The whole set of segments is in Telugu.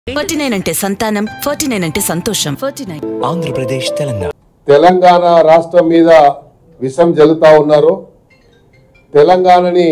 ఫార్టీ నైన్ అంటే సంతానం ఫార్టీ నైన్ అంటే సంతోషం ఫార్టీ నైన్ ఆంధ్రప్రదేశ్ తెలంగాణ తెలంగాణ రాష్ట్రం మీద విషం జల్లుతా ఉన్నారు తెలంగాణని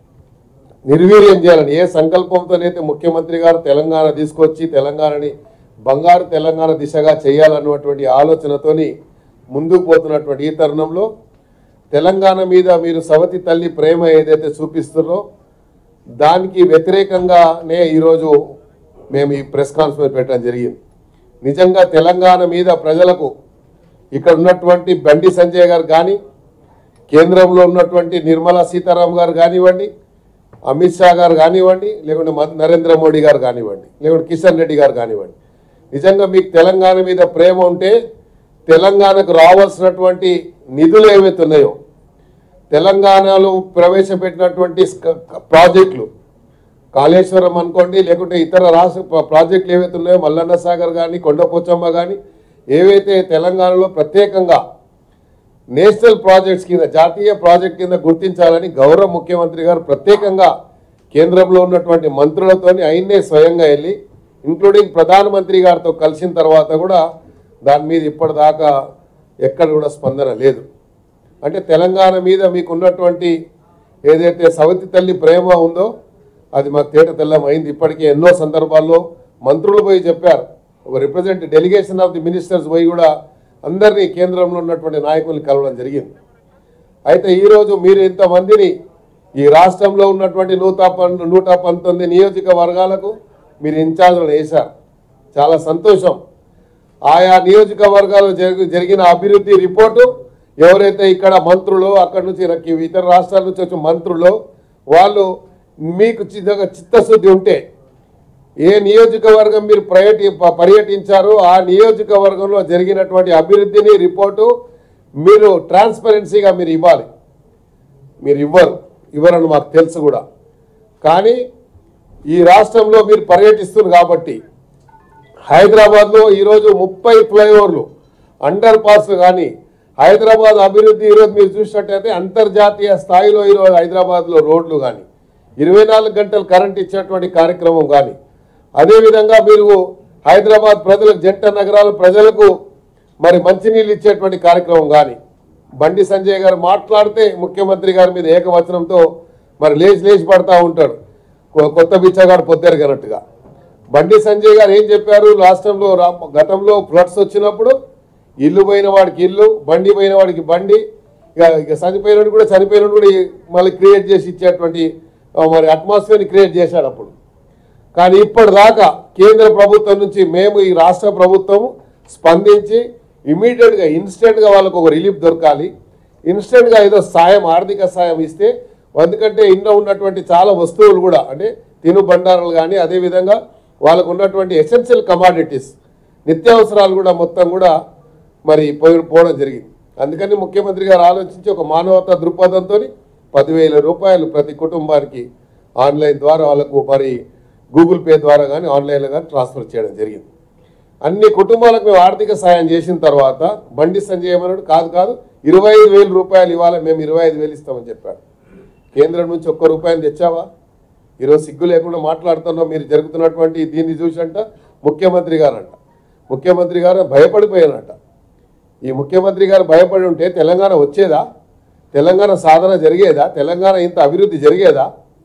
నిర్వీర్యం చేయాలని ఏ సంకల్పంతోనైతే ముఖ్యమంత్రి గారు తెలంగాణ తీసుకొచ్చి తెలంగాణని బంగారు తెలంగాణ దిశగా చేయాలన్నటువంటి ఆలోచనతోని ముందుకు పోతున్నటువంటి ఈ తరుణంలో తెలంగాణ మీద మీరు సవతి తల్లి ప్రేమ ఏదైతే చూపిస్తున్నారో దానికి వ్యతిరేకంగానే ఈరోజు మేము ఈ ప్రెస్ కాన్ఫరెన్స్ పెట్టడం జరిగింది నిజంగా తెలంగాణ మీద ప్రజలకు ఇక్కడ ఉన్నటువంటి బండి సంజయ్ గారు కానీ కేంద్రంలో ఉన్నటువంటి నిర్మలా సీతారాం గారు కానివ్వండి అమిత్ షా గారు కానివ్వండి లేకుంటే మన్- నరేంద్ర మోడీ గారు కానివ్వండి లేకుంటే కిషన్ రెడ్డి గారు కానివ్వండి నిజంగా మీకు తెలంగాణ మీద ప్రేమ ఉంటే తెలంగాణకు రావాల్సినటువంటి నిధులు ఏవైతే ఉన్నాయో తెలంగాణలో ప్రవేశపెట్టినటువంటి స్క- ప్రాజెక్టులు కాళేశ్వరం అనుకోండి లేకుంటే ఇతర రాష్ట్ర ప్ర- ప్రాజెక్టులు ఏవైతే ఉన్నాయో మల్లన్న సాగర్ కానీ కొండపోచమ్మ కానీ ఏవైతే తెలంగాణలో ప్రత్యేకంగా నేషనల్ ప్రాజెక్ట్స్ కింద జాతీయ ప్రాజెక్ట్ కింద గుర్తించాలని గౌరవ ముఖ్యమంత్రి గారు ప్రత్యేకంగా కేంద్రంలో ఉన్నటువంటి మంత్రులతోని ఆయన్నే స్వయంగా వెళ్ళి ఇంక్లూడింగ్ ప్రధానమంత్రి గారితో కలిసిన తర్వాత కూడా దాని మీద ఇప్పటిదాకా ఎక్కడ కూడా స్పందన లేదు అంటే తెలంగాణ మీద మీకు ఉన్నటువంటి ఏదైతే సవతి తల్లి ప్రేమ ఉందో అది మాకు తేట తెల్లం అయింది ఇప్పటికే ఎన్నో సందర్భాల్లో మంత్రులు పోయి చెప్పారు ఒక represent delegation of the ministers పోయి కూడా అందరినీ కేంద్రంలో ఉన్నటువంటి నాయకుల్ని కలవడం జరిగింది అయితే ఈరోజు మీరు ఇంతమందిని ఈ రాష్ట్రంలో ఉన్నటువంటి నూట పన్ నూట పంతొమ్మిది నియోజకవర్గాలకు మీరు ఇన్ఛార్జ్లను వేశారు చాలా సంతోషం ఆయా నియోజకవర్గాల్లో జరిగి జరిగిన అభివృద్ధి రిపోర్టు ఎవరైతే ఇక్కడ మంత్రులు అక్కడి నుంచి రక్కి ఇతర రాష్ట్రాల నుంచి వచ్చిన మంత్రులు వాళ్ళు మీకు చిన్నగా చిత్తశుద్ధి ఉంటే ఏ నియోజకవర్గం మీరు పర్యటి ప- పర్యటించారో ఆ నియోజకవర్గంలో జరిగినటువంటి అభివృద్ధిని రిపోర్టు మీరు ట్రాన్స్పరెన్సీగా మీరు ఇవ్వాలి మీరు ఇవ్వరు ఇవ్వరని మాకు తెలుసు కూడా కానీ ఈ రాష్ట్రంలో మీరు పర్యటిస్తున్నారు కాబట్టి హైదరాబాద్లో ఈరోజు ముప్పై ఫ్లైఓవర్లు అండర్ పాస్ కానీ హైదరాబాద్ అభివృద్ధి ఈరోజు మీరు చూసినట్టయితే అంతర్జాతీయ స్థాయిలో ఈరోజు హైదరాబాద్లో రోడ్లు కానీ ఇరవై నాలుగు గంటలు కరెంట్ ఇచ్చేటువంటి కార్యక్రమం కానీ అదేవిధంగా మీరు హైదరాబాద్ ప్రజలకు జంట నగరాల ప్రజలకు మరి మంచినీళ్ళు ఇచ్చేటువంటి కార్యక్రమం కానీ బండి సంజయ్ గారు మాట్లాడితే ముఖ్యమంత్రి గారి మీద ఏకవచనంతో మరి లేచి లేచి పడతా ఉంటాడు కొ- కొత్త బిచ్చగాడు పొద్దెరగనట్టుగా బండి సంజయ్ గారు ఏం చెప్పారు రాష్ట్రంలో రా- గతంలో ఫ్లడ్స్ వచ్చినప్పుడు ఇల్లు పోయిన వాడికి ఇల్లు బండి పోయిన వాడికి బండి ఇక ఇక చనిపోయినోడు కూడా చనిపోయినోడు కూడా ఈ- మళ్ళీ క్రియేట్ చేసి ఇచ్చేటువంటి ఆ, మరి అట్మాస్ఫియర్ని క్రియేట్ చేశాడు అప్పుడు కానీ ఇప్పటిదాకా కేంద్ర ప్రభుత్వం నుంచి మేము ఈ రాష్ట్ర ప్రభుత్వం స్పందించి ఇమీడియట్గా ఇన్స్టెంట్గా వాళ్ళకు ఒక రిలీఫ్ దొరకాలి ఇన్స్టెంట్గా ఏదో సాయం ఆర్థిక సాయం ఇస్తే ఎందుకంటే ఇంట్లో ఉన్నటువంటి చాలా వస్తువులు కూడా అంటే తిను బండారాలు కానీ అదేవిధంగా వాళ్ళకు ఉన్నటువంటి ఎసెన్షియల్ కమాడిటీస్ నిత్యావసరాలు కూడా మొత్తం కూడా మరి పోయి పోవడం జరిగింది అందుకని ముఖ్యమంత్రి గారు ఆలోచించి ఒక మానవతా దృక్పథంతో పదివేల రూపాయలు ప్రతి కుటుంబానికి ఆన్లైన్ ద్వారా వాళ్ళకు మరి గూగుల్ పే ద్వారా కానీ ఆన్లైన్లో కానీ ట్రాన్స్ఫర్ చేయడం జరిగింది అన్ని కుటుంబాలకు మేము ఆర్థిక సాయం చేసిన తర్వాత బండి సంజయ్ ఏమన్నాడు కాదు కాదు ఇరవై ఐదు వేల రూపాయలు ఇవ్వాలి మేము ఇరవై ఐదు వేలు ఇస్తామని చెప్పాడు కేంద్రం నుంచి ఒక్క రూపాయలు తెచ్చావా ఈరోజు సిగ్గు లేకుండా మాట్లాడుతున్నాం మీరు జరుగుతున్నటువంటి దీన్ని చూసంట ముఖ్యమంత్రి గారంట ముఖ్యమంత్రి గారు భయపడిపోయానంట ఈ ముఖ్యమంత్రి గారు భయపడి ఉంటే తెలంగాణ వచ్చేదా తెలంగాణ సాధన జరిగేదా తెలంగాణ ఇంత అభివృద్ధి జరిగేదా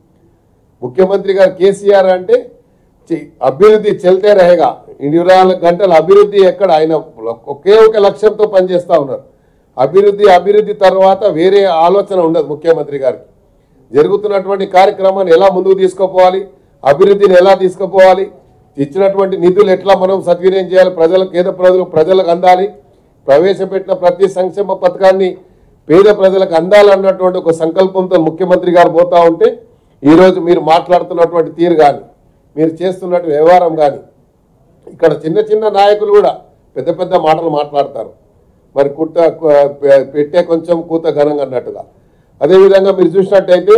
ముఖ్యమంత్రి గారు కేసీఆర్ అంటే చి- అభివృద్ధి చెల్తే రహేగా ఇరవై నాలుగు గంటల అభివృద్ధి ఎక్కడ ఆయన ఒకే ఒక లక్ష్యంతో పనిచేస్తూ ఉన్నారు అభివృద్ధి అభివృద్ధి తర్వాత వేరే ఆలోచన ఉండదు ముఖ్యమంత్రి గారికి జరుగుతున్నటువంటి కార్యక్రమాన్ని ఎలా ముందుకు తీసుకుపోవాలి అభివృద్ధిని ఎలా తీసుకుపోవాలి ఇచ్చినటువంటి నిధులు ఎట్లా మనం సద్వినియోగం చేయాలి ప్రజలకు పేద ప్రజలకు ప్రజలకు అందాలి ప్రవేశపెట్టిన ప్రతి సంక్షేమ పథకాన్ని పేద ప్రజలకు అందాలన్నటువంటి ఒక సంకల్పంతో ముఖ్యమంత్రి గారు పోతా ఉంటే ఈరోజు మీరు మాట్లాడుతున్నటువంటి తీరు కానీ మీరు చేస్తున్నటువంటి వ్యవహారం కానీ ఇక్కడ చిన్న చిన్న నాయకులు కూడా పెద్ద పెద్ద మాటలు మాట్లాడతారు మరి కుట్ట కు- పెట్టే కొంచెం కూత ఘనంగా అన్నట్టుగా అదేవిధంగా మీరు చూసినట్టయితే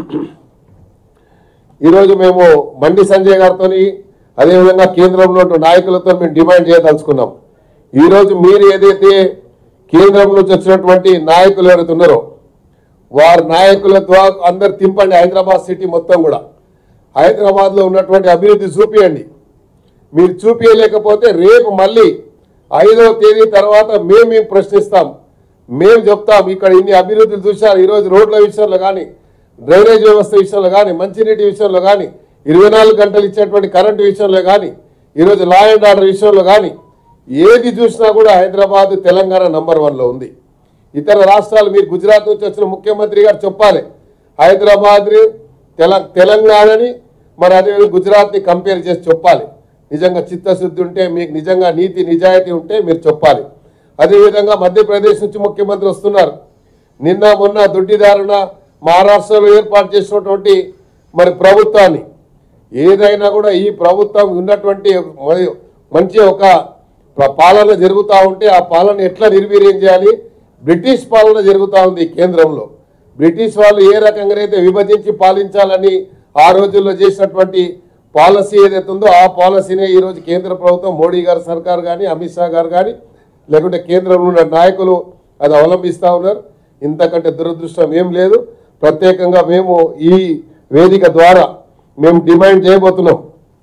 ఈరోజు మేము బండి సంజయ్ గారితో అదేవిధంగా కేంద్రంలో ఉన్న నాయకులతో మేము డిమాండ్ చేయదలుచుకున్నాం ఈరోజు మీరు ఏదైతే కేంద్రం నుంచి వచ్చినటువంటి నాయకులు ఎవరైతే ఉన్నారో వారి నాయకులతో అందరు తింపండి హైదరాబాద్ సిటీ మొత్తం కూడా హైదరాబాద్లో ఉన్నటువంటి అభివృద్ధి చూపియండి మీరు చూపించలేకపోతే రేపు మళ్ళీ ఐదవ తేదీ తర్వాత మేము మేము ప్రశ్నిస్తాం మేము చెప్తాం ఇక్కడ ఇన్ని అభివృద్ధులు చూశారు ఈరోజు రోడ్ల విషయంలో కానీ డ్రైనేజ్ వ్యవస్థ విషయంలో కానీ మంచినీటి విషయంలో కానీ ఇరవై నాలుగు గంటలు ఇచ్చేటువంటి కరెంటు విషయంలో కానీ ఈరోజు లా అండ్ ఆర్డర్ విషయంలో కానీ ఏది చూసినా కూడా హైదరాబాద్ తెలంగాణ నంబర్ వన్లో ఉంది ఇతర రాష్ట్రాలు మీరు గుజరాత్ నుంచి వచ్చిన ముఖ్యమంత్రి గారు చెప్పాలి హైదరాబాద్ తెల తెలంగాణని మరి అదేవిధంగా గుజరాత్ని కంపేర్ చేసి చెప్పాలి నిజంగా చిత్తశుద్ధి ఉంటే మీకు నిజంగా నీతి నిజాయితీ ఉంటే మీరు చెప్పాలి అదేవిధంగా మధ్యప్రదేశ్ నుంచి ముఖ్యమంత్రి వస్తున్నారు నిన్న మొన్న దొడ్డిదారున మహారాష్ట్రలో ఏర్పాటు చేసినటువంటి మరి ప్రభుత్వాన్ని ఏదైనా కూడా ఈ ప్రభుత్వం ఉన్నటువంటి మరి మంచి ఒక ప్ర- పాలన జరుగుతూ ఉంటే ఆ పాలన ఎట్లా నిర్వీర్యం చేయాలి బ్రిటిష్ పాలన జరుగుతూ ఉంది కేంద్రంలో బ్రిటిష్ వాళ్ళు ఏ రకంగానైతే విభజించి పాలించాలని ఆ రోజుల్లో చేసినటువంటి పాలసీ ఏదైతే ఉందో ఆ పాలసీనే ఈరోజు కేంద్ర ప్రభుత్వం మోడీ గారి సర్కార్ కానీ అమిత్ షా గారు కానీ లేకుంటే కేంద్రంలో ఉన్న నాయకులు అది అవలంబిస్తూ ఉన్నారు ఇంతకంటే దురదృష్టం ఏం లేదు ప్రత్యేకంగా మేము ఈ వేదిక ద్వారా మేము డిమాండ్ చేయబోతున్నాం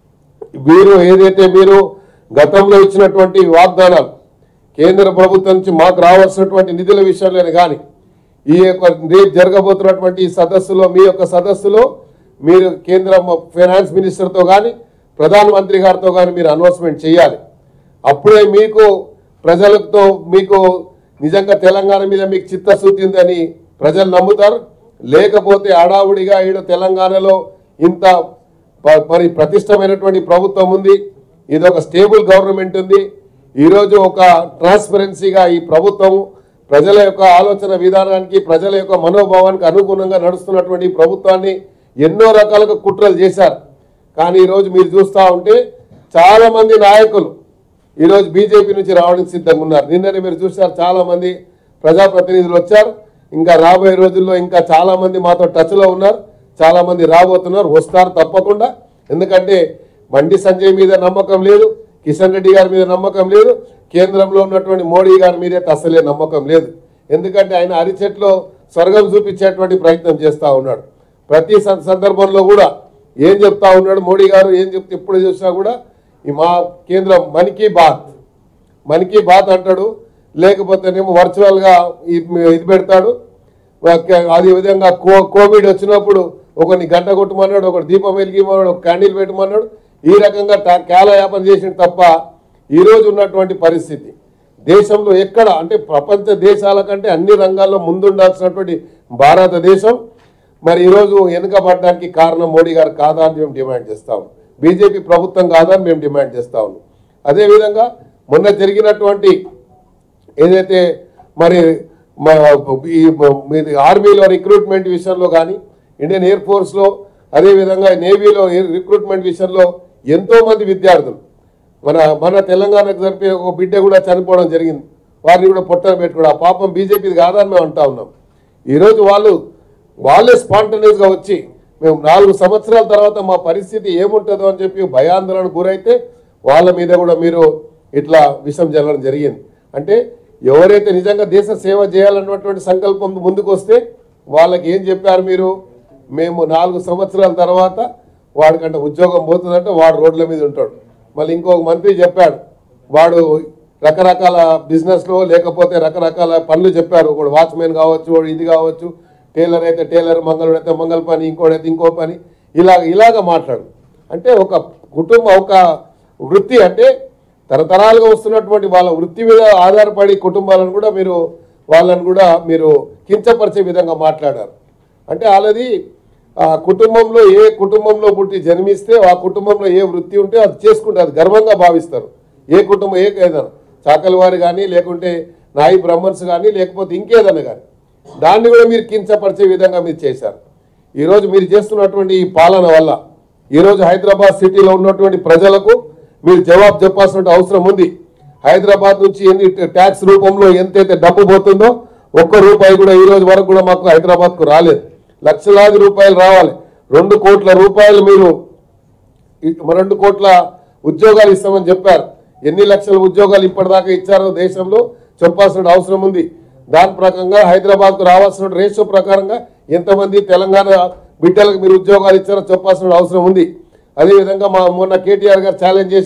మీరు ఏదైతే మీరు గతంలో ఇచ్చినటువంటి వాగ్దానాలు కేంద్ర ప్రభుత్వం నుంచి మాకు రావాల్సినటువంటి నిధుల విషయంలోనే కానీ ఈ యొక్క రేపు జరగబోతున్నటువంటి ఈ సదస్సులో మీ యొక్క సదస్సులో మీరు కేంద్ర మ- ఫైనాన్స్ మినిస్టర్తో కానీ ప్రధానమంత్రి గారితో కానీ మీరు అనౌన్స్మెంట్ చేయాలి అప్పుడే మీకు ప్రజలతో మీకు నిజంగా తెలంగాణ మీద మీకు చిత్తశుద్ధి ఉందని ప్రజలు నమ్ముతారు లేకపోతే హడావుడిగా ఈడ తెలంగాణలో ఇంత ప- మరి ప్రతిష్టమైనటువంటి ప్రభుత్వం ఉంది ఇది ఒక స్టేబుల్ గవర్నమెంట్ ఉంది ఈరోజు ఒక ట్రాన్స్పరెన్సీగా ఈ ప్రభుత్వం ప్రజల యొక్క ఆలోచన విధానానికి ప్రజల యొక్క మనోభావానికి అనుగుణంగా నడుస్తున్నటువంటి ఈ ప్రభుత్వాన్ని ఎన్నో రకాలుగా కుట్రలు చేశారు కానీ ఈరోజు మీరు చూస్తూ ఉంటే చాలా మంది నాయకులు ఈరోజు బీజేపీ నుంచి రావడానికి సిద్ధంగా ఉన్నారు నిన్ననే మీరు చూశారు చాలా మంది ప్రజాప్రతినిధులు వచ్చారు ఇంకా రాబోయే రోజుల్లో ఇంకా చాలా మంది మాతో టచ్లో ఉన్నారు చాలా మంది రాబోతున్నారు వస్తారు తప్పకుండా ఎందుకంటే బండి సంజయ్ మీద నమ్మకం లేదు కిషన్ రెడ్డి గారి మీద నమ్మకం లేదు కేంద్రంలో ఉన్నటువంటి మోడీ గారి మీద అయితే అసలే నమ్మకం లేదు ఎందుకంటే ఆయన అరిచెట్లో స్వర్గం చూపించేటువంటి ప్రయత్నం చేస్తూ ఉన్నాడు ప్రతి సం- సందర్భంలో కూడా ఏం చెప్తా ఉన్నాడు మోడీ గారు ఏం చెప్తే ఎప్పుడు చూసినా కూడా ఈ మా కేంద్రం మన్ కీ బాత్ మన్ కీ బాత్ అంటాడు లేకపోతేనేమో వర్చువల్గా ఇది ఇది పెడతాడు ఒక- అదే విధంగా కో కోవిడ్ వచ్చినప్పుడు ఒకరిని గంట కొట్టమన్నాడు ఒకటి దీపం వెలిగిమన్నాడు ఒక క్యాండిల్ పెట్టమన్నాడు ఈ రకంగా ట- కాలయాపన చేసిన తప్ప ఈరోజు ఉన్నటువంటి పరిస్థితి దేశంలో ఎక్కడ అంటే ప్రపంచ దేశాల కంటే అన్ని రంగాల్లో ముందుండాల్సినటువంటి భారతదేశం మరి ఈరోజు వెనుకబడడానికి కారణం మోడీ గారు కాదా అని మేము డిమాండ్ చేస్తాం బీజేపీ ప్రభుత్వం కాదా అని మేము డిమాండ్ చేస్తా ఉన్నాం అదేవిధంగా మొన్న జరిగినటువంటి ఏదైతే మరి మ- ఈ మ- మీది ఆర్మీలో రిక్రూట్మెంట్ విషయంలో కానీ ఇండియన్ ఎయిర్ ఫోర్స్లో అదేవిధంగా నేవీలో ఎయిర్ రిక్రూట్మెంట్ విషయంలో ఎంతో మంది విద్యార్థులు మన మన తెలంగాణకు జరిపే ఒక బిడ్డ కూడా చనిపోవడం జరిగింది వారిని కూడా పొట్టన పెట్టుకోవడం ఆ పాపం బీజేపీది కాదని మేము అంటా ఉన్నాం ఈరోజు వాళ్ళు వాళ్ళే స్పాంటనియస్గా వచ్చి మేము నాలుగు సంవత్సరాల తర్వాత మా పరిస్థితి ఏముంటుందో అని చెప్పి భయాందోళన గురైతే వాళ్ళ మీద కూడా మీరు ఇట్లా విషం జల్లడం జరిగింది అంటే ఎవరైతే నిజంగా దేశ సేవ చేయాలన్నటువంటి సంకల్పం ముందుకు వస్తే వాళ్ళకి ఏం చెప్పారు మీరు మేము నాలుగు సంవత్సరాల తర్వాత వాడికంటే ఉద్యోగం పోతుందంటే వాడు రోడ్ల మీద ఉంటాడు మళ్ళీ ఇంకొక మంత్రి చెప్పాడు వాడు రకరకాల బిజినెస్లో లేకపోతే రకరకాల పనులు చెప్పారు ఒకడు వాచ్మెన్ కావచ్చు వాడు ఇది కావచ్చు టైలర్ అయితే టైలర్ మంగళుడు అయితే మంగళ పని ఇంకోడైతే ఇంకో పని ఇలా ఇలాగ మాట్లాడు అంటే ఒక కుటుంబం ఒక వృత్తి అంటే తరతరాలుగా వస్తున్నటువంటి వాళ్ళ వృత్తి మీద ఆధారపడి కుటుంబాలను కూడా మీరు వాళ్ళని కూడా మీరు కించపరిచే విధంగా మాట్లాడారు అంటే వాళ్ళది ఆ కుటుంబంలో ఏ కుటుంబంలో పుట్టి జన్మిస్తే ఆ కుటుంబంలో ఏ వృత్తి ఉంటే అది చేసుకుంటే అది గర్వంగా భావిస్తారు ఏ కుటుంబం ఏ ఏదైనా చాకలి వారు కానీ లేకుంటే నాయి బ్రహ్మన్స్ కానీ లేకపోతే ఇంకేదైనా కానీ దాన్ని కూడా మీరు కించపరిచే విధంగా మీరు చేశారు ఈరోజు మీరు చేస్తున్నటువంటి ఈ పాలన వల్ల ఈరోజు హైదరాబాద్ సిటీలో ఉన్నటువంటి ప్రజలకు మీరు జవాబు చెప్పాల్సిన అవసరం ఉంది హైదరాబాద్ నుంచి ఎన్ని ట్యాక్స్ రూపంలో ఎంతైతే డబ్బు పోతుందో ఒక్క రూపాయి కూడా ఈ రోజు వరకు కూడా మాకు హైదరాబాద్కు రాలేదు లక్షలాది రూపాయలు రావాలి రెండు కోట్ల రూపాయలు మీరు ఈ- రెండు కోట్ల ఉద్యోగాలు ఇస్తామని చెప్పారు ఎన్ని లక్షల ఉద్యోగాలు ఇప్పటిదాకా ఇచ్చారో దేశంలో చెప్పాల్సిన అవసరం ఉంది దాని ప్రకారంగా హైదరాబాద్కు రావాల్సిన రేషియో ప్రకారంగా ఎంతమంది తెలంగాణ బిడ్డలకు మీరు ఉద్యోగాలు ఇచ్చారో చెప్పాల్సిన అవసరం ఉంది అదేవిధంగా మా మొన్న కేటీఆర్ గారు ఛాలెంజ్ చేశారు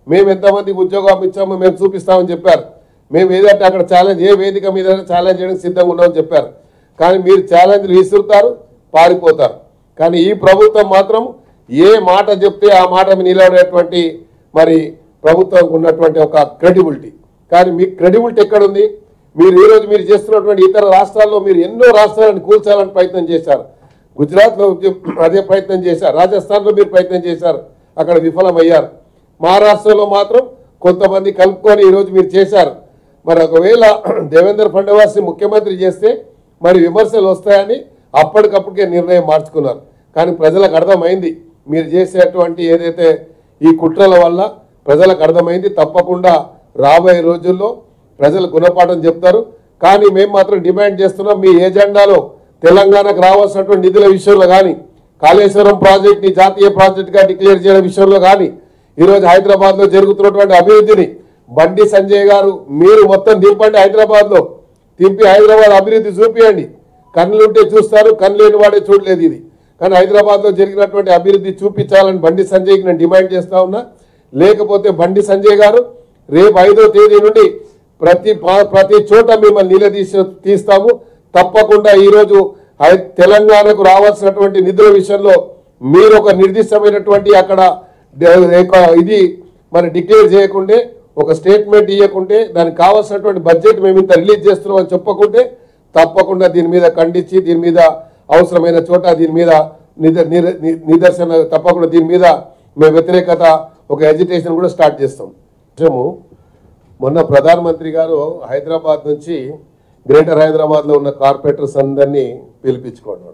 మేము ఎంతమందికి ఉద్యోగం ఇచ్చామో మేము చూపిస్తామని చెప్పారు మేము ఏదంటే అక్కడ ఛాలెంజ్ ఏ వేదిక మీద ఛాలెంజ్ చేయడానికి సిద్ధంగా ఉన్నామని చెప్పారు కానీ మీరు ఛాలెంజ్లు విసురుతారు పారిపోతారు కానీ ఈ ప్రభుత్వం మాత్రం ఏ మాట చెప్తే ఆ మాట మీద నిలబడేటువంటి మరి ప్రభుత్వంకు ఉన్నటువంటి ఒక క్రెడిబిలిటీ కానీ మీ క్రెడిబిలిటీ ఎక్కడుంది మీరు ఈరోజు మీరు చేస్తున్నటువంటి ఇతర రాష్ట్రాల్లో మీరు ఎన్నో రాష్ట్రాలను కూల్చాలని ప్రయత్నం చేశారు గుజరాత్లో అదే ప్రయత్నం చేశారు రాజస్థాన్లో మీరు ప్రయత్నం చేశారు అక్కడ విఫలమయ్యారు మహారాష్ట్రలో మాత్రం కొంతమంది కలుపుకొని ఈరోజు మీరు చేశారు మరి ఒకవేళ దేవేంద్ర ఫడ్నవాస్ ముఖ్యమంత్రి చేస్తే మరి విమర్శలు వస్తాయని అప్పటికప్పటికే నిర్ణయం మార్చుకున్నారు కానీ ప్రజలకు అర్థమైంది మీరు చేసేటువంటి ఏదైతే ఈ కుట్రల వల్ల ప్రజలకు అర్థమైంది తప్పకుండా రాబోయే రోజుల్లో ప్రజలు గుణపాఠం చెప్తారు కానీ మేము మాత్రం డిమాండ్ చేస్తున్నాం మీ ఏజెండాలో తెలంగాణకు రావాల్సినటువంటి నిధుల విషయంలో కానీ కాళేశ్వరం ప్రాజెక్ట్ని జాతీయ ప్రాజెక్టుగా డిక్లేర్ చేయడం విషయంలో కానీ ఈరోజు హైదరాబాద్లో జరుగుతున్నటువంటి అభివృద్ధిని బండి సంజయ్ గారు మీరు మొత్తం దింపండి హైదరాబాద్లో తింపి హైదరాబాద్ అభివృద్ధి చూపియండి కన్నులుంటే చూస్తారు కన్ను లేని వాడే చూడలేదు ఇది కానీ హైదరాబాద్లో జరిగినటువంటి అభివృద్ధి చూపించాలని బండి సంజయ్కి నేను డిమాండ్ చేస్తా ఉన్నా లేకపోతే బండి సంజయ్ గారు రేపు ఐదో తేదీ నుండి ప్రతి పా- ప్రతి చోట మిమ్మల్ని నిలదీసి తీస్తాము తప్పకుండా ఈరోజు హై- తెలంగాణకు రావాల్సినటువంటి నిధుల విషయంలో మీరు ఒక నిర్దిష్టమైనటువంటి అక్కడ డ- ఒక ఇది మరి డిక్లేర్ చేయకుంటే ఒక స్టేట్మెంట్ ఇవ్వకుంటే దానికి కావాల్సినటువంటి బడ్జెట్ మేము ఇంత రిలీజ్ చేస్తున్నామని చెప్పకుంటే తప్పకుండా దీని మీద ఖండించి దీని మీద అవసరమైన చోట దీని మీద నిద- నిర- ని- నిదర్శన తప్పకుండా దీని మీద మేము వ్యతిరేకత ఒక ఎజిటేషన్ కూడా స్టార్ట్ చేస్తాం విషయము మొన్న ప్రధానమంత్రి గారు హైదరాబాద్ నుంచి గ్రేటర్ హైదరాబాద్లో ఉన్న కార్పొరేటర్స్ అందరినీ పిలిపించుకున్నాడు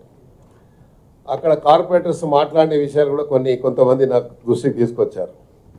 అక్కడ కార్పొరేటర్స్ మాట్లాడే విషయాలు కూడా కొన్ని కొంతమంది నాకు దృష్టికి తీసుకొచ్చారు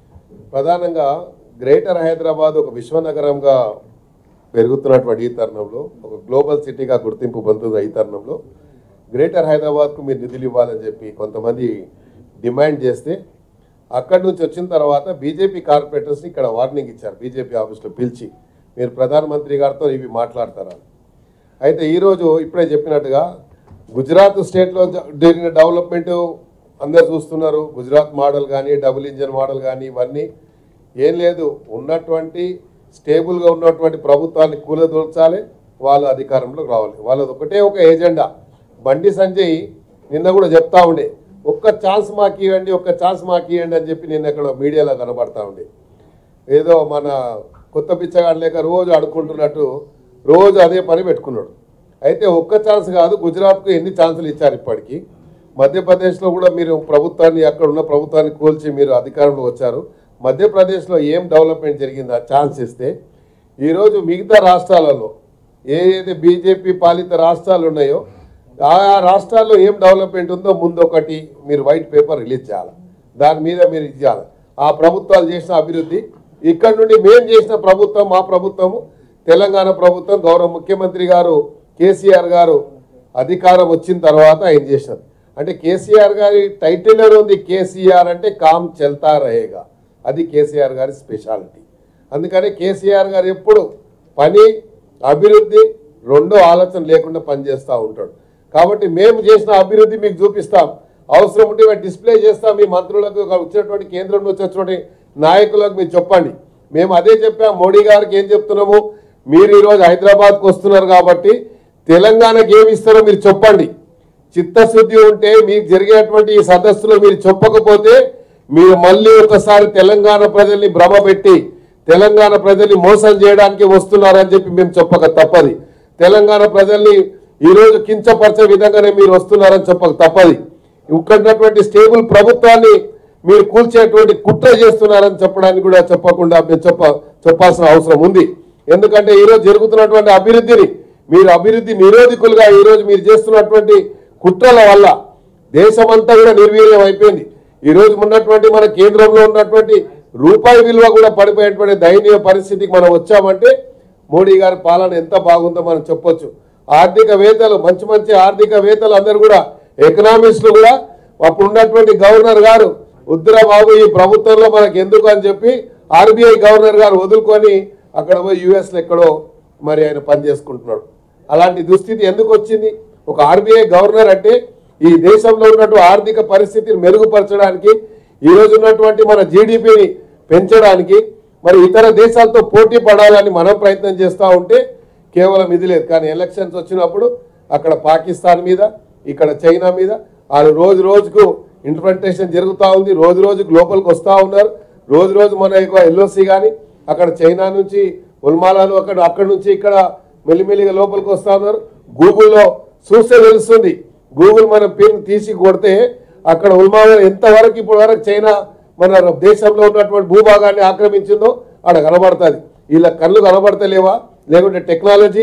ప్రధానంగా గ్రేటర్ హైదరాబాద్ ఒక విశ్వనగరంగా పెరుగుతున్నటువంటి ఈ తరుణంలో ఒక గ్లోబల్ సిటీగా గుర్తింపు పొందుతున్న ఈ తరుణంలో గ్రేటర్ హైదరాబాద్కు మీరు నిధులు ఇవ్వాలని చెప్పి కొంతమంది డిమాండ్ చేస్తే అక్కడి నుంచి వచ్చిన తర్వాత బీజేపీ కార్పొరేటర్స్ని ఇక్కడ వార్నింగ్ ఇచ్చారు బీజేపీ ఆఫీస్లో పిలిచి మీరు ప్రధానమంత్రి గారితో ఇవి మాట్లాడతారా అయితే ఈరోజు ఇప్పుడే చెప్పినట్టుగా గుజరాత్ స్టేట్లో జ- జరిగిన డెవలప్మెంట్ అందరు చూస్తున్నారు గుజరాత్ మోడల్ కానీ డబుల్ ఇంజన్ మోడల్ కానీ ఇవన్నీ ఏం లేదు ఉన్నటువంటి స్టేబుల్గా ఉన్నటువంటి ప్రభుత్వాన్ని కూలదోల్చాలి వాళ్ళు అధికారంలోకి రావాలి వాళ్ళది ఒకటే ఒక ఏజెండా బండి సంజయ్ నిన్న కూడా చెప్తా ఉండే ఒక్క ఛాన్స్ మాకు ఇవ్వండి ఒక్క ఛాన్స్ మాకు ఇవ్వండి అని చెప్పి నిన్న ఎక్కడ మీడియాలో కనబడతా ఉండే ఏదో మన కొత్త పిచ్చగాడు లేక రోజు అడుక్కుంటున్నట్టు రోజు అదే పని పెట్టుకున్నాడు అయితే ఒక్క ఛాన్స్ కాదు గుజరాత్కు ఎన్ని ఛాన్సులు ఇచ్చారు ఇప్పటికీ మధ్యప్రదేశ్లో కూడా మీరు ప్రభుత్వాన్ని అక్కడ ఉన్న ప్రభుత్వాన్ని కూల్చి మీరు అధికారంలో వచ్చారు మధ్యప్రదేశ్లో ఏం డెవలప్మెంట్ జరిగింది ఆ ఛాన్స్ ఇస్తే ఈరోజు మిగతా రాష్ట్రాలలో ఏ ఏదైతే బీజేపీ పాలిత రాష్ట్రాలు ఉన్నాయో ఆ ఆ రాష్ట్రాల్లో ఏం డెవలప్మెంట్ ఉందో ముందు ఒకటి మీరు వైట్ పేపర్ రిలీజ్ చేయాలి దాని మీద మీరు ఇచ్చాలి ఆ ప్రభుత్వాలు చేసిన అభివృద్ధి ఇక్కడ నుండి మేము చేసిన ప్రభుత్వం మా ప్రభుత్వము తెలంగాణ ప్రభుత్వం గౌరవ ముఖ్యమంత్రి గారు కేసీఆర్ గారు అధికారం వచ్చిన తర్వాత ఆయన చేసినారు అంటే కేసీఆర్ గారి టైటిల్ ఉంది కేసీఆర్ అంటే కామ్ చెల్తా రహేగా అది కేసీఆర్ గారి స్పెషాలిటీ అందుకని కేసీఆర్ గారు ఎప్పుడు పని అభివృద్ధి రెండో ఆలోచన లేకుండా పనిచేస్తూ ఉంటాడు కాబట్టి మేము చేసిన అభివృద్ధి మీకు చూపిస్తాం అవసరం ఉంటే మేము డిస్ప్లే చేస్తాం మీ మంత్రులకు వచ్చినటువంటి కేంద్రం నుంచి వచ్చినటువంటి నాయకులకు మీరు చెప్పండి మేము అదే చెప్పాం మోడీ గారికి ఏం చెప్తున్నాము మీరు ఈరోజు హైదరాబాద్కు వస్తున్నారు కాబట్టి తెలంగాణకి ఏమి ఇస్తారో మీరు చెప్పండి చిత్తశుద్ధి ఉంటే మీకు జరిగేటువంటి ఈ సదస్సులో మీరు చెప్పకపోతే మీరు మళ్ళీ ఒకసారి తెలంగాణ ప్రజల్ని భ్రమపెట్టి తెలంగాణ ప్రజల్ని మోసం చేయడానికి వస్తున్నారని చెప్పి మేము చెప్పక తప్పది తెలంగాణ ప్రజల్ని ఈరోజు కించపరిచే విధంగానే మీరు వస్తున్నారని చెప్పక తప్పది ఇక్కడ ఉన్నటువంటి స్టేబుల్ ప్రభుత్వాన్ని మీరు కూల్చేటువంటి కుట్ర చేస్తున్నారని చెప్పడానికి కూడా చెప్పకుండా మేము చెప్ప చెప్పాల్సిన అవసరం ఉంది ఎందుకంటే ఈరోజు జరుగుతున్నటువంటి అభివృద్ధిని మీరు అభివృద్ధి నిరోధకులుగా ఈరోజు మీరు చేస్తున్నటువంటి కుట్రల వల్ల దేశమంతా కూడా నిర్వీర్యం అయిపోయింది ఈ రోజు ఉన్నటువంటి మన కేంద్రంలో ఉన్నటువంటి రూపాయి విలువ కూడా పడిపోయేటువంటి దయనీయ పరిస్థితికి మనం వచ్చామంటే మోడీ గారి పాలన ఎంత బాగుందో మనం చెప్పొచ్చు ఆర్థికవేత్తలు మంచి మంచి ఆర్థికవేత్తలు అందరూ కూడా ఎకనామిస్టులు కూడా అప్పుడు ఉన్నటువంటి గవర్నర్ గారు వద్దురా బాబు ఈ ప్రభుత్వంలో మనకు ఎందుకు అని చెప్పి ఆర్బీఐ గవర్నర్ గారు వదులుకొని అక్కడ పోయి యుఎస్లో ఎక్కడో మరి ఆయన పని చేసుకుంటున్నాడు అలాంటి దుస్థితి ఎందుకు వచ్చింది ఒక ఆర్బీఐ గవర్నర్ అంటే ఈ దేశంలో ఉన్నటువంటి ఆర్థిక పరిస్థితిని మెరుగుపరచడానికి ఈ రోజు ఉన్నటువంటి మన జీడిపిని పెంచడానికి మరి ఇతర దేశాలతో పోటీ పడాలని మనం ప్రయత్నం చేస్తూ ఉంటే కేవలం ఇది లేదు కానీ ఎలక్షన్స్ వచ్చినప్పుడు అక్కడ పాకిస్తాన్ మీద ఇక్కడ చైనా మీద వాళ్ళు రోజు రోజుకు ఇంటర్ప్రిటేషన్ జరుగుతూ ఉంది రోజు రోజుకు లోపలికి వస్తూ ఉన్నారు రోజు రోజు మన యొక్క ఎల్ఓసి కానీ అక్కడ చైనా నుంచి ఉల్మాలాలు అక్కడ అక్కడ నుంచి ఇక్కడ మెల్లిమెల్లిగా లోపలికి వస్తూ ఉన్నారు గూగుల్లో చూస్తే తెలుస్తుంది గూగుల్ మనం పిన్ తీసి కొడితే అక్కడ ఉల్మాల ఎంతవరకు ఇప్పటి వరకు చైనా మన దేశంలో ఉన్నటువంటి భూభాగాన్ని ఆక్రమించిందో ఆడ కనబడుతుంది వీళ్ళ కళ్ళు కనబడతలేవా లేకుంటే టెక్నాలజీ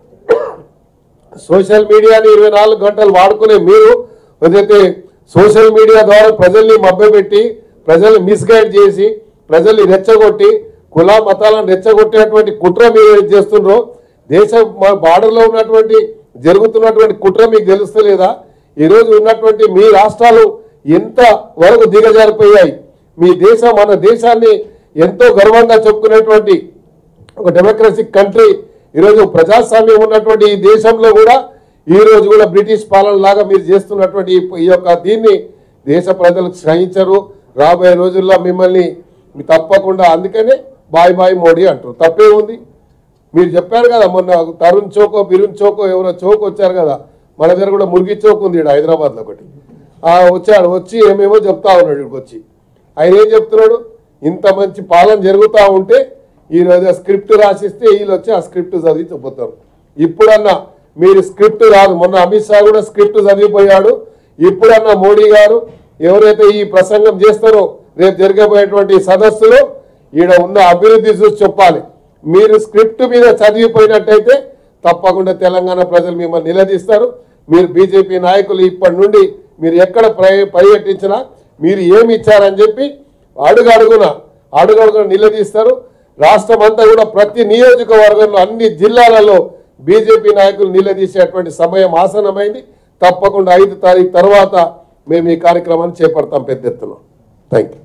సోషల్ మీడియాని ఇరవై నాలుగు గంటలు వాడుకునే మీరు ఏదైతే సోషల్ మీడియా ద్వారా ప్రజల్ని మభ్యపెట్టి ప్రజల్ని మిస్గైడ్ చేసి ప్రజల్ని రెచ్చగొట్టి కుల మతాలను రెచ్చగొట్టేటువంటి కుట్ర మీరు ఏది చేస్తుండ్రో దేశం మా బార్డర్లో ఉన్నటువంటి జరుగుతున్నటువంటి కుట్ర మీకు తెలుస్తలేదా ఈరోజు ఉన్నటువంటి మీ రాష్ట్రాలు ఎంత వరకు దిగజారిపోయాయి మీ దేశం మన దేశాన్ని ఎంతో గర్వంగా చెప్పుకునేటువంటి ఒక డెమోక్రటిక్ కంట్రీ ఈరోజు ప్రజాస్వామ్యం ఉన్నటువంటి ఈ దేశంలో కూడా ఈ రోజు కూడా బ్రిటిష్ పాలన లాగా మీరు చేస్తున్నటువంటి ఈ- ఈ యొక్క దీన్ని దేశ ప్రజలు సహించరు రాబోయే రోజుల్లో మిమ్మల్ని మీ తప్పకుండా అందుకనే బాయ్ బాయ్ మోడీ అంటారు తప్పే ఉంది మీరు చెప్పారు కదా మొన్న తరుణ్ చౌకో బిరున్ చౌకో ఎవరో చౌక్ వచ్చారు కదా మన దగ్గర కూడా మురిగి చౌక్ ఉంది ఈడ హైదరాబాద్లో ఒకటి ఆ వచ్చాడు వచ్చి ఏమేమో చెప్తా ఉన్నాడు ఇక్కడికి వచ్చి ఆయన ఏం చెప్తున్నాడు ఇంత మంచి పాలన జరుగుతూ ఉంటే ఈ రోజు స్క్రిప్ట్ రాసిస్తే వీళ్ళు వచ్చి ఆ స్క్రిప్ట్ చదివి చెబుతారు ఇప్పుడన్నా మీరు స్క్రిప్ట్ రాదు మొన్న అమిత్ షా కూడా స్క్రిప్ట్ చదివిపోయాడు ఇప్పుడన్నా మోడీ గారు ఎవరైతే ఈ ప్రసంగం చేస్తారో రేపు జరగబోయేటువంటి సదస్సులో ఈడ ఉన్న అభివృద్ధి చూసి చెప్పాలి మీరు స్క్రిప్ట్ మీద చదివిపోయినట్టయితే తప్పకుండా తెలంగాణ ప్రజలు మిమ్మల్ని నిలదీస్తారు మీరు బీజేపీ నాయకులు ఇప్పటి నుండి మీరు ఎక్కడ ప్రయ- పర్యటించినా మీరు ఏమి ఇచ్చారని చెప్పి అడుగు అడుగున అడుగు అడుగున నిలదీస్తారు రాష్ట్రం అంతా కూడా ప్రతి నియోజకవర్గంలో అన్ని జిల్లాలలో బీజేపీ నాయకులు నిలదీసేటువంటి సమయం ఆసనమైంది తప్పకుండా ఐదు తారీఖు తర్వాత మేము ఈ కార్యక్రమాన్ని చేపడతాం పెద్ద ఎత్తున థ్యాంక్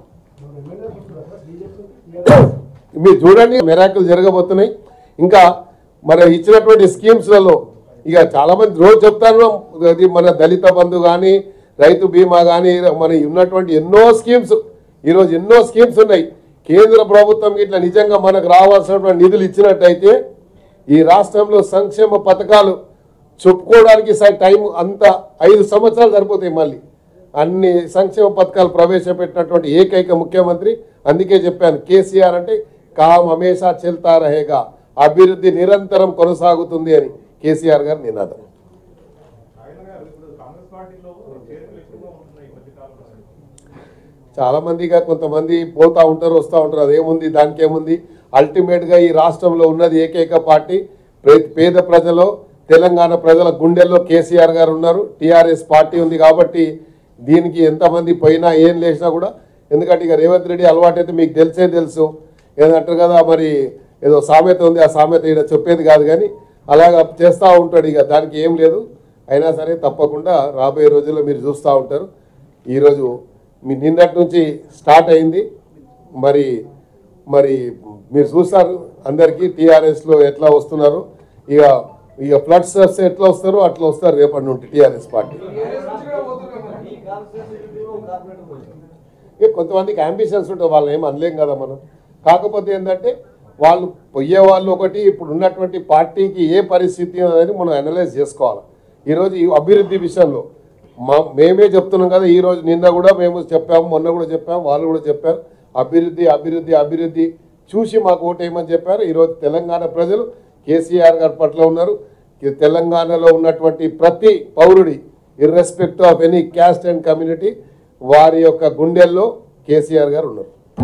యూ మీరు చూడండి మెరాకులు జరగబోతున్నాయి ఇంకా మరి ఇచ్చినటువంటి స్కీమ్స్లలో ఇక చాలా మంది రోజు చెప్తాను అది మన దళిత బంధు కానీ రైతు బీమా కానీ మన ఉన్నటువంటి ఎన్నో స్కీమ్స్ ఈరోజు ఎన్నో స్కీమ్స్ ఉన్నాయి కేంద్ర ప్రభుత్వం ఇట్లా నిజంగా మనకు రావాల్సినటువంటి నిధులు ఇచ్చినట్టయితే ఈ రాష్ట్రంలో సంక్షేమ పథకాలు చెప్పుకోవడానికి స- టైం అంత ఐదు సంవత్సరాలు సరిపోతాయి మళ్ళీ అన్ని సంక్షేమ పథకాలు ప్రవేశపెట్టినటువంటి ఏకైక ముఖ్యమంత్రి అందుకే చెప్పాను కేసీఆర్ అంటే కామ్ హమేషా చెల్తా రహేగా అభివృద్ధి నిరంతరం కొనసాగుతుంది అని కేసీఆర్ గారు నినాదం ఆయన గారు ఇప్పుడు కాంగ్రెస్ పార్టీలో చేతులు ఎక్కువగా ఉంటున్నాయి ఈ మధ్యకాలంలో చాలా మందిగా కొంతమంది పోతా ఉంటారు వస్తూ ఉంటారు అదేముంది దానికి ఏముంది అల్టిమేట్ గా ఈ రాష్ట్రంలో ఉన్నది ఏకైక పార్టీ ప్రే- పేద ప్రజలు తెలంగాణ ప్రజల గుండెల్లో కేసీఆర్ గారు ఉన్నారు టీఆర్ఎస్ పార్టీ ఉంది కాబట్టి దీనికి ఎంతమంది పోయినా ఏం లేచినా కూడా ఎందుకంటే ఇక రేవంత్ రెడ్డి అలవాటైతే మీకు తెలిసే తెలుసు ఏదంటారు కదా మరి ఏదో సామెత ఉంది ఆ సామెత ఇక్కడ చెప్పేది కాదు కానీ అలాగా చేస్తూ ఉంటాడు ఇక దానికి ఏం లేదు అయినా సరే తప్పకుండా రాబోయే రోజుల్లో మీరు చూస్తూ ఉంటారు ఈరోజు మీ నిన్నటి నుంచి స్టార్ట్ అయింది మరి మరి మీరు చూస్తారు అందరికీ టీఆర్ఎస్లో ఎట్లా వస్తున్నారు ఇక ఇక ఫ్లడ్స్ వస్తే ఎట్లా వస్తారో అట్లా వస్తారు రేపటి నుండి టీఆర్ఎస్ పార్టీ ఇక కొంతమందికి అంబిషన్స్ ఉంటాయి వాళ్ళు ఏం అనలేం కదా మనం కాకపోతే ఏంటంటే వాళ్ళు పోయే వాళ్ళు ఒకటి ఇప్పుడు ఉన్నటువంటి పార్టీకి ఏ పరిస్థితి అనేది మనం అనలైజ్ చేసుకోవాలి ఈరోజు ఈ అభివృద్ధి విషయంలో మా మేమే చెప్తున్నాం కదా ఈ రోజు నిన్న కూడా మేము చెప్పాము మొన్న కూడా చెప్పాము వాళ్ళు కూడా చెప్పారు అభివృద్ధి అభివృద్ధి అభివృద్ధి చూసి మాకు ఓటేయమని చెప్పారు ఈరోజు తెలంగాణ ప్రజలు కేసీఆర్ గారి పట్ల ఉన్నారు ఈ తెలంగాణలో ఉన్నటువంటి ప్రతి పౌరుడి irrespect of any caste and community వారి యొక్క గుండెల్లో కేసీఆర్ గారు ఉన్నారు